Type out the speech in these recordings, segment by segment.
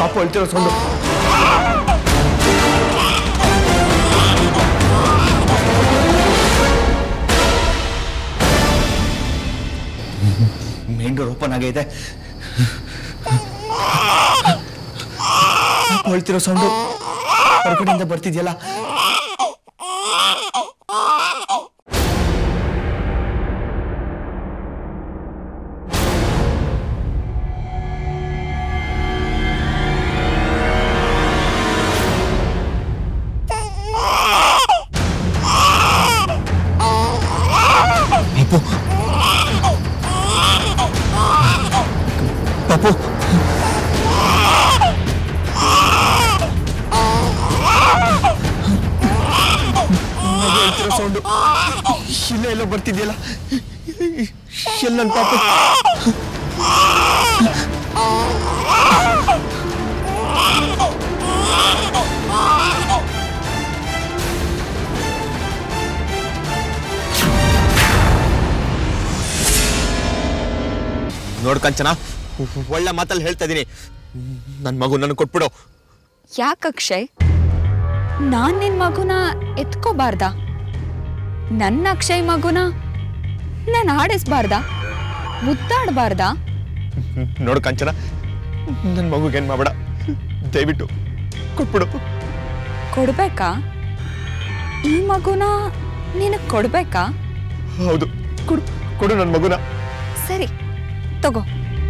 ಪಾಪ ಹೇಳ್ತಿರೋ sound main door open ಆಗೈತೆ ಪಾಪ ಹೇಳ್ತಿರೋ ಸೌಂಡು ಹೊರಗಡೆಯಿಂದ ಬರ್ತಿದ್ಯಲ್ಲ ಪಾಪು ಪಾಪು ಮಗು ಹೇಳ್ತಿರೋ ಸೌಂಡು ಇಲ್ಲ ಎಲ್ಲೋ ಬರ್ತಿದ್ಯಲ್ಲ ಎಲ್ಲ ನನ್ನ ಪಾಪು ನೋಡ್ ಕಂಚನ ಒಳ್ಳೆ ಮಾತಲ್ಲಿ ಹೇಳ್ತಾ ಇದೀನಿ ನನ್ನ ಮಗು ನನಗೆ ಕೊಟ್ಬಿಡು ಯಾಕೆ ಅಕ್ಷಯ್ ನಾನ್ ನಿನ್ ಮಗುನ ಎತ್ಕೋಬಾರ್ದ ನನ್ನ ಅಕ್ಷಯ್ ಮಗುನ ನಾನು ಆಡಿಸ್ಬಾರ್ದ ಮುದ್ದಾಡಬಾರ್ದ ನೋಡು ಕಂಚನ ನನ್ನ ಮಗುಗೆ ಏನು ಮಾಡಬೇಡ ದಯವಿಟ್ಟು ಕೊಟ್ಬಿಡು ಕೊಡ್ಬೇಕಾ ಈ ಮಗುನ ನಿನಗ್ ಕೊಡ್ಬೇಕಾ ಹೌದು ಕೊಡು ಕೊಡು ನನ್ನ ಮಗುನ ಸರಿ ತಗೋ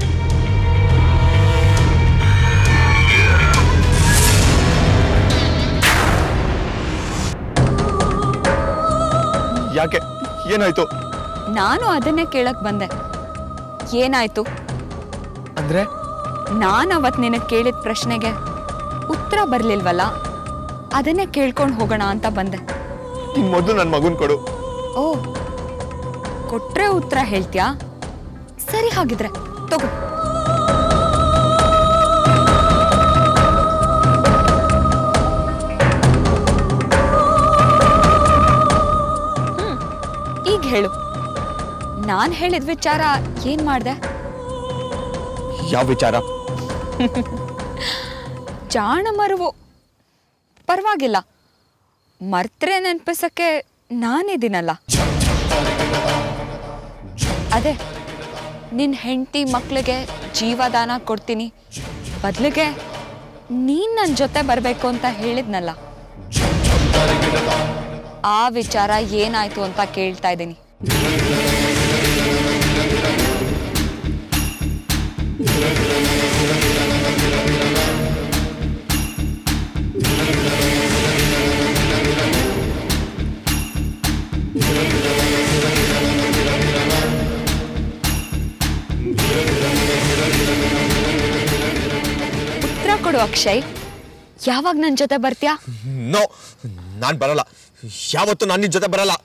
ಯಾಕೆ ಏನಾಯ್ತು ನಾನು ಅದನ್ನೇ ಕೇಳಕ್ ಬಂದೆ ಏನಾಯ್ತು ಅಂದ್ರೆ ನಾನು ಅವತ್ ನಿನಗೆ ಕೇಳಿದ ಪ್ರಶ್ನೆಗೆ ಉತ್ತರ ಬರ್ಲಿಲ್ವಲ್ಲ ಅದನ್ನೇ ಕೇಳ್ಕೊಂಡು ಹೋಗೋಣ ಅಂತ ಬಂದೆ ನಿನ್ ಮೊದಲು ನನ್ನ ಮಗುನ್ ಕೊಡು ಓ ಕೊಟ್ರೆ ಉತ್ತರ ಹೇಳ್ತ್ಯಾ ಸರಿ ಹಾಗಿದ್ರೆ ತಗೋ ಹ್ಮ್, ಈಗ ಹೇಳು ನಾನ್ ಹೇಳಿದ ವಿಚಾರ ಏನ್ ಮಾಡ್ದೆ ಯಾವ ವಿಚಾರ ಜಾಣ ಮರುವು ಪರವಾಗಿಲ್ಲ ಮರ್ತ್ರೆ ನೆನ್ಪಿಸಕ್ಕೆ ನಾನಿದ್ದೀನಲ್ಲ ಅದೇ ನಿನ್ ಹೆಂಡತಿ ಮಕ್ಳಿಗೆ ಜೀವದಾನ ಕೊಡ್ತೀನಿ ಬದಲಿಗೆ ನೀನ್ ನನ್ನ ಜೊತೆ ಬರಬೇಕು ಅಂತ ಹೇಳಿದ್ನಲ್ಲ ಆ ವಿಚಾರ ಏನಾಯ್ತು ಅಂತ ಕೇಳ್ತಾ ಇದ್ದೀನಿ ಉತ್ತರ ಕೊಡು ಅಕ್ಷಯ್ ಯಾವಾಗ ನನ್ನ ಜೊತೆ ಬರ್ತ್ಯಾ ನೋ ನಾನು ಬರಲ್ಲ ಯಾವತ್ತು ನಾನು ನಿನ್ ಜೊತೆ ಬರಲ್ಲ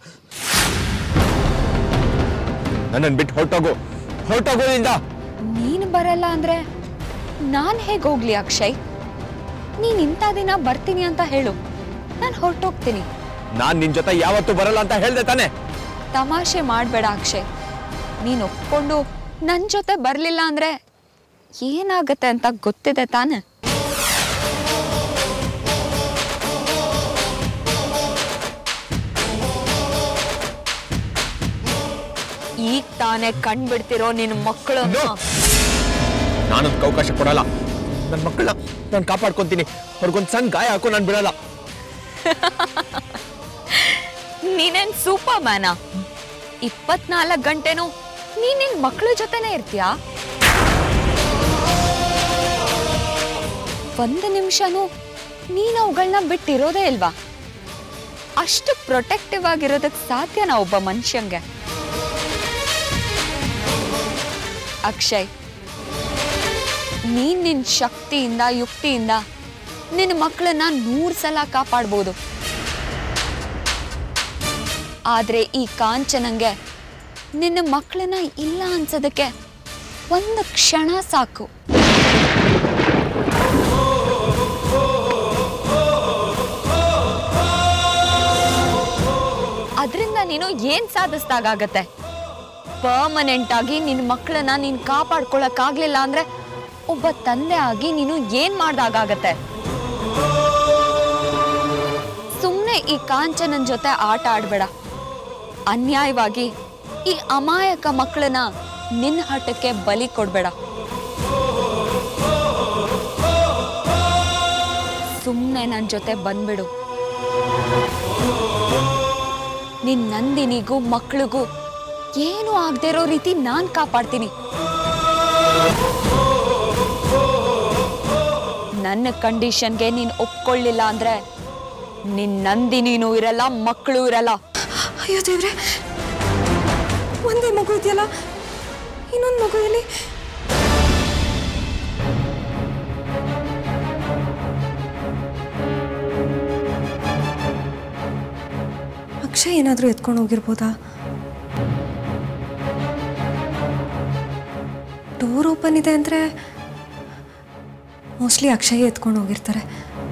ನನ್ನನ್ನು ಬಿಟ್ಟು ಹೊರಟೋಗು ಹೊರಟೋಗು ಇಂದ ನೀನು ಬರಲ್ಲ ಅಂದ್ರೆ ನಾನು ಹೇಗೆ ಹೋಗ್ಲಿ ಅಕ್ಷಯ್ ನೀನ್ ಇಂಥ ದಿನ ಬರ್ತೀನಿ ಅಂತ ಹೇಳು ನಾನು ಹೊರಟೋಗ್ತೀನಿ ನಾನು ನಿನ್ ಜೊತೆ ಯಾವತ್ತು ಬರಲ್ಲ ಅಂತ ಹೇಳ್ದೆ ತಾನೆ ತಮಾಷೆ ಮಾಡಬೇಡ ಅಕ್ಷಯ್ ನೀನು ಒಪ್ಕೊಂಡು ನನ್ನ ಜೊತೆ ಬರಲಿಲ್ಲ ಅಂದ್ರೆ ಏನಾಗತ್ತೆ ಅಂತ ಗೊತ್ತಿದೆ ತಾನೆ ಈಗ ತಾನೇ ಕಣ್ಬಿಡ್ತಿರೋ ನಿನ್ನ ಮಕ್ಕಳು No. ನಾನೊಂದು ಅವಕಾಶ ಕೊಡಲ್ಲ ನನ್ನ ಮಕ್ಕಳನ್ನ ನಾನು ಕಾಪಾಡ್ಕೊಂತೀನಿ ಅವ್ರಿಗೊಂದು ಸಣ್ಣ ಗಾಯ ಹಾಕು ನಾನು ಬಿಡಲ್ಲ ನೀನೇನ್ ಸೂಪರ್ ಮ್ಯಾನ ಇಪ್ಪತ್ನಾಲ್ಕು ಗಂಟೆನೂ ನೀನ್ ನಿನ್ ಮಕ್ಳ ಜೊತೆನೆ ಇರ್ತೀಯಾ ಒಂದು ನಿಮಿಷನೂ ನೀನ್ ಅವುಗಳನ್ನ ಬಿಟ್ಟಿರೋದೇ ಇಲ್ವಾ ಅಷ್ಟು ಪ್ರೊಟೆಕ್ಟಿವ್ ಆಗಿರೋದಕ್ಕೆ ಸಾಧ್ಯನಾ ಒಬ್ಬ ಮನುಷ್ಯಂಗೆ ಅಕ್ಷಯ್ ನೀನ್ ನಿನ್ ಶಕ್ತಿಯಿಂದ ಯುಕ್ತಿಯಿಂದ ನಿನ್ನ ಮಕ್ಕಳನ್ನ ನೂರು ಸಲ ಕಾಪಾಡ್ಬೋದು ಆದ್ರೆ ಈ ಕಾಂಚನಂಗೆ ನಿನ್ನ ಮಕ್ಕಳನ್ನ ಇಲ್ಲ ಅನ್ಸೋದಕ್ಕೆ ಒಂದು ಕ್ಷಣ ಸಾಕು ಅದರಿಂದ ನೀನು ಏನ್ ಸಾಧಿಸ್ದಾಗತ್ತೆ ಪರ್ಮನೆಂಟ್ ಆಗಿ ನಿನ್ನ ಮಕ್ಕಳನ್ನ ನೀನ್ ಕಾಪಾಡ್ಕೊಳಕ್ಕಾಗ್ಲಿಲ್ಲ ಅಂದ್ರೆ ಒಬ್ಬ ತಂದೆ ಆಗಿ ನೀನು ಏನ್ ಮಾಡ್ದಾಗತ್ತೆ ಸುಮ್ಮನೆ ಈ ಕಾಂಚನನ್ ಜೊತೆ ಆಟ ಆಡ್ಬೇಡ ಅನ್ಯಾಯವಾಗಿ ಈ ಅಮಾಯಕ ಮಕ್ಕಳನ್ನ ನಿನ್ನ ಹಠಕ್ಕೆ ಬಲಿ ಕೊಡ್ಬೇಡ ಸುಮ್ಮನೆ ನನ್ನ ಜೊತೆ ಬಂದ್ಬಿಡು ನಿನ್ ನಂದಿನಿಗೂ ಮಕ್ಳಿಗೂ ಏನು ಆಗದೆ ಇರೋ ರೀತಿ ನಾನ್ ಕಾಪಾಡ್ತೀನಿ ನನ್ನ ಕಂಡೀಷನ್ಗೆ ನೀನ್ ಒಪ್ಕೊಳ್ಳಿಲ್ಲ ಅಂದ್ರೆ ನಿನ್ ನಂದಿನಿನೂ ಇರಲ್ಲ ಮಕ್ಕಳು ಇರಲ್ಲ ಅಯ್ಯೋ ದೇವ್ರೆ ಒಂದೇ ಮಗು ಇದೆಯಲ್ಲ ಇನ್ನೊಂದು ಮಗು ಎಲ್ಲಿ ಅಕ್ಷಯ್ ಏನಾದರೂ ಎತ್ಕೊಂಡು ಹೋಗಿರ್ಬೋದಾ ಡೋರ್ ಓಪನ್ ಇದೆ ಅಂದರೆ ಮೋಸ್ಟ್ಲಿ ಅಕ್ಷಯ್ ಎತ್ಕೊಂಡು ಹೋಗಿರ್ತಾರೆ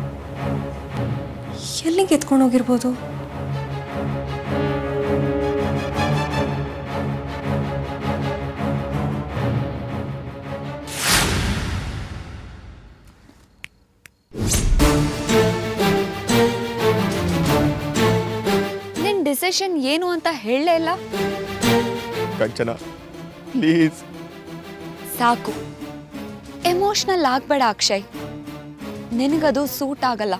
ಎಲ್ಲಿಗೆ ಎತ್ಕೊಂಡು ಹೋಗಿರ್ಬೋದು ನಿನ್ ಡಿಸಿಷನ್ ಏನು ಅಂತ ಹೇಳಲೇ ಇಲ್ಲ ಕಂಚನ ಪ್ಲೀಸ್ ಸಾಕು ಎಮೋಷನಲ್ ಆಗ್ಬೇಡ ಅಕ್ಷಯ್ ನಿನಗದು ಸೂಟ್ ಆಗಲ್ಲ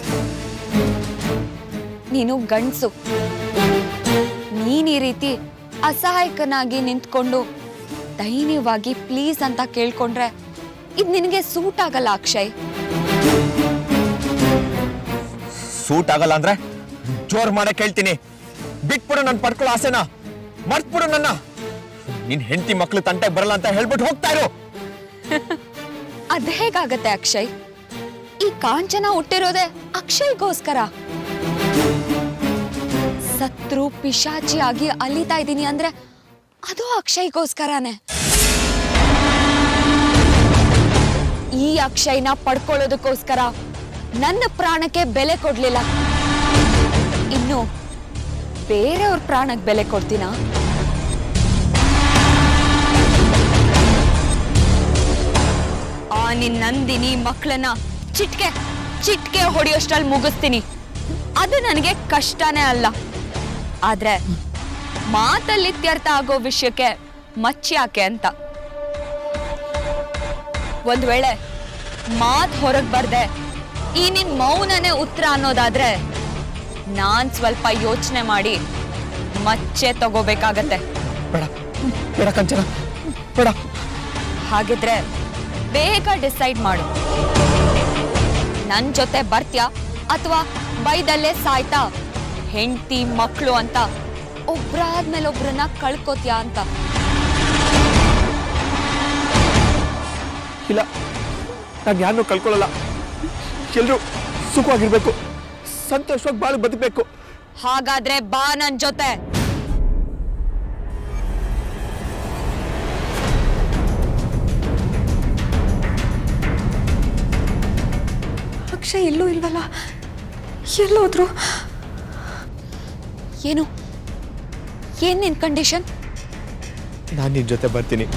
ನೀನು ಗಂಡ್ಸು ನೀನ್ ಈ ರೀತಿ ಅಸಹಾಯಕನಾಗಿ ನಿಂತ್ಕೊಂಡು ದೈನ್ಯವಾಗಿ ಪ್ಲೀಸ್ ಅಂತ ಕೇಳ್ಕೊಂಡ್ರೆ ಇದು ನಿನಗೆ ಸೂಟ್ ಆಗಲ್ಲ ಅಕ್ಷಯ್ ಸೂಟ್ ಆಗಲ್ಲ ಅಂದ್ರೆ ಜೋರ್ ಮಾಡಕ್ ಹೇಳ್ತೀನಿ ಬಿಟ್ಬಿಡು ನನ್ ಪಡ್ಕೊಳ್ಳೋ ಆಸೆನ ಮರ್ತ್ಬಿಡು ನನ್ನ ನಿನ್ ಹೆಂಡತಿ ಮಕ್ಳು ತಂಟೆ ಬರಲ್ಲ ಅಂತ ಹೇಳ್ಬಿಟ್ಟು ಹೋಗ್ತಾ ಇರು ಅದ್ ಹೇಗಾಗತ್ತೆ ಅಕ್ಷಯ್ ಈ ಕಾಂಚನ ಹುಟ್ಟಿರೋದೆ ಅಕ್ಷಯ್ಗೋಸ್ಕರ ಸತ್ರು ಪಿಶಾಚಿಯಾಗಿ ಅಲಿತಾ ಇದ್ದೀನಿ ಅಂದ್ರೆ ಅದು ಅಕ್ಷಯ್ಗೋಸ್ಕರನೇ ಈ ಅಕ್ಷಯ್ನ ಪಡ್ಕೊಳ್ಳೋದಕ್ಕೋಸ್ಕರ ನನ್ನ ಪ್ರಾಣಕ್ಕೆ ಬೆಲೆ ಕೊಡ್ಲಿಲ್ಲ ಇನ್ನು ಬೇರೆಯವ್ರ ಪ್ರಾಣಕ್ಕೆ ಬೆಲೆ ಕೊಡ್ತೀನಾ ಆ ನಿನ್ ನಂದಿನಿ ಮಕ್ಕಳನ್ನ ಚಿಟ್ಕೆ ಚಿಟ್ಕೆ ಹೊಡೆಯೋಷ್ಟ್ರಲ್ಲಿ ಮುಗಿಸ್ತೀನಿ ಅದು ನನಗೆ ಕಷ್ಟನೇ ಅಲ್ಲ ಆದ್ರೆ ಮಾತಲ್ಲಿ ಇತ್ಯರ್ಥ ಆಗೋ ವಿಷಯಕ್ಕೆ ಮಚ್ಚಾಕೆ ಅಂತ ಒಂದ್ ವೇಳೆ ಮಾತ್ ಹೊರಗ್ ಬರ್ದೆ ಈ ನಿನ್ ಮೌನನೇ ಉತ್ತರ ಅನ್ನೋದಾದ್ರೆ ನಾನ್ ಸ್ವಲ್ಪ ಯೋಚನೆ ಮಾಡಿ ಮಚ್ಚೆ ತಗೋಬೇಕಾಗತ್ತೆ ಬೇಡ ಬೇಡ ಕಂಚನ ಬೇಡ ಹಾಗಿದ್ರೆ ಬೇಗ ಡಿಸೈಡ್ ಮಾಡು ನನ್ ಜೊತೆ ಬರ್ತ್ಯಾ ಅಥವಾ ಬೈದಲ್ಲೇ ಸಾಯ್ತಾ ಹೆಂಡತಿ ಮಕ್ಕಳು ಅಂತ ಒಬ್ರಾದ್ಮೇಲೆ ಒಬ್ರನ್ನ ಕಳ್ಕೊತ್ಯಾ ಅಂತ ಇಲ್ಲ ನಾನು ಯಾರನ್ನೂ ಕಳ್ಕೊಳ್ಳಲ್ಲ ಎಲ್ರೂ ಸುಖವಾಗಿರ್ಬೇಕು ಸಂತೋಷವಾಗಿ ಬಾಳು ಬದುಕಬೇಕು ಹಾಗಾದ್ರೆ ಬಾ ನನ್ ಜೊತೆ ಅಕ್ಷಯ್ ಎಲ್ಲೂ ಇಲ್ವಲ್ಲ ಎಲ್ಲೋದ್ರು ಏನು ಏನ್ ನಿನ್ ಕಂಡೀಷನ್ ನಾನು ನಿನ್ನ ಜೊತೆ ಬರ್ತೀನಿ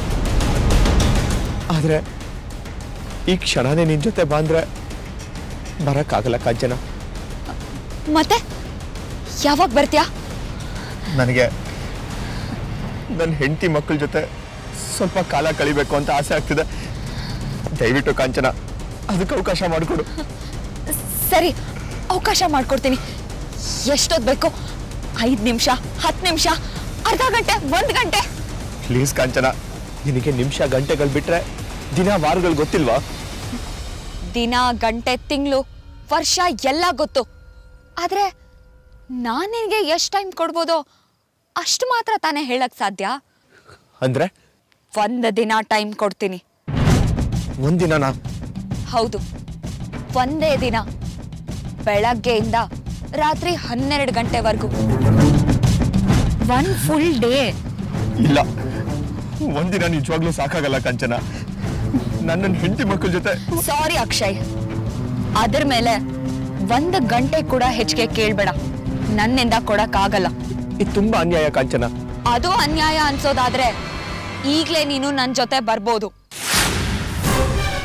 ಆದರೆ ಈ ಕ್ಷಣನೇ ನಿನ್ನ ಜೊತೆ ಬಂದ್ರೆ ಬರೋಕ್ಕಾಗಲ್ಲ ಕಾಂಚನ ಮತ್ತೆ ಯಾವಾಗ ಬರ್ತ್ಯಾ ನನಗೆ ನನ್ನ ಹೆಂಡತಿ ಮಕ್ಕಳ ಜೊತೆ ಸ್ವಲ್ಪ ಕಾಲ ಕಳಿಬೇಕು ಅಂತ ಆಸೆ ಆಗ್ತಿದೆ ದಯವಿಟ್ಟು ಕಾಂಚನ ಅದಕ್ಕೆ ಅವಕಾಶ ಮಾಡಿಕೊಡು ಸರಿ ಅವಕಾಶ ಮಾಡ್ಕೊಡ್ತೀನಿ ಎಷ್ಟೊತ್ತು ಬೇಕು ಐದು ನಿಮಿಷ ಹತ್ತು ನಿಮಿಷ ಅರ್ಧ ಗಂಟೆ ಒಂದು ಗಂಟೆ ಪ್ಲೀಸ್ ಕಾಂಚನ ನಿನಗೆ ನಿಮಿಷ ಗಂಟೆಗಳು ಬಿಟ್ರೆ ದಿನ ವಾರಗಳು ಗೊತ್ತಿಲ್ವಾ ದಿನ ಗಂಟೆ ತಿಂಗಳು ವರ್ಷ ಎಲ್ಲ ಗೊತ್ತು ಆದ್ರೆ ನಾನು ನಿನಗೆ ಎಷ್ಟು ಟೈಮ್ ಕೊಡ್ಬೋದೋ ಅಷ್ಟು ಮಾತ್ರ ತಾನೇ ಹೇಳಕ್ ಸಾಧ್ಯ ಅಂದ್ರೆ ಒಂದು ದಿನ ಟೈಮ್ ಕೊಡ್ತೀನಿ ಒಂದಿನನಾ ಹೌದು ಒಂದೇ ದಿನ ಬೆಳಗ್ಗೆಯಿಂದ ರಾತ್ರಿ ಹನ್ನೆರಡು ಗಂಟೆವರೆಗೂ ಒನ್ ಫುಲ್ ಡೇ ಇಲ್ಲ ಒಂದಿನ ನಿಜವಾಗ್ಲೂ ಸಾಕಾಗಲ್ಲ ಕಾಂಚನ ನನ್ನ ಹೆಂಡತಿ ಮಕ್ಕಳ ಜೊತೆ ಸಾರಿ ಅಕ್ಷಯ್ ಅದ್ರ ಮೇಲೆ ಒಂದು ಗಂಟೆ ಕೂಡ ಹೆಚ್ಚಿಗೆ ಕೇಳ್ಬೇಡ ನನ್ನಿಂದ ಕೊಡಕ್ಕಾಗಲ್ಲ ಇದು ತುಂಬಾ ಅನ್ಯಾಯ ಕಾಂಚನ ಅದು ಅನ್ಯಾಯ ಅನ್ಸೋದಾದ್ರೆ ಈಗ್ಲೇ ನೀನು ನನ್ನ ಜೊತೆ ಬರ್ಬೋದು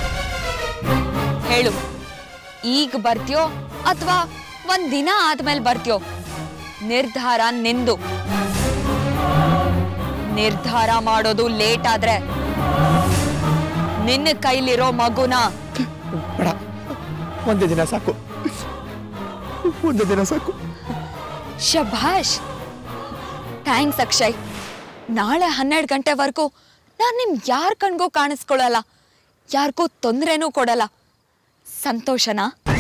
ಹೇಳು ಈಗ ಬರ್ತೀಯೋ ಅಥವಾ ಒಂದ್ ದಿನ ಆದ್ಮೇಲೆ ಬರ್ತೀಯೋ ನಿರ್ಧಾರ ನಿಂದು ನಿರ್ಧಾರ ಮಾಡೋದು ಲೇಟ್ ಆದ್ರೆ ನಿನ್ನ ಕೈಲಿರೋ ಮಗುನ ಬೇಡ ಒಂದೇ ದಿನ ಸಾಕು ಒಂದೇ ದಿನ ಸಾಕು ಶಭಾಷ್ ಥ್ಯಾಂಕ್ಸ್ ಅಕ್ಷಯ್ ನಾಳೆ ಹನ್ನೆರಡು ಗಂಟೆವರೆಗೂ ನಾನು ನಿಮ್ ಯಾರ ಕಣ್ಗೂ ಕಾಣಿಸ್ಕೊಳ್ಳಲ್ಲ ಯಾರಿಗೂ ತೊಂದರೆನೂ ಕೊಡಲ್ಲ ಸಂತೋಷನಾ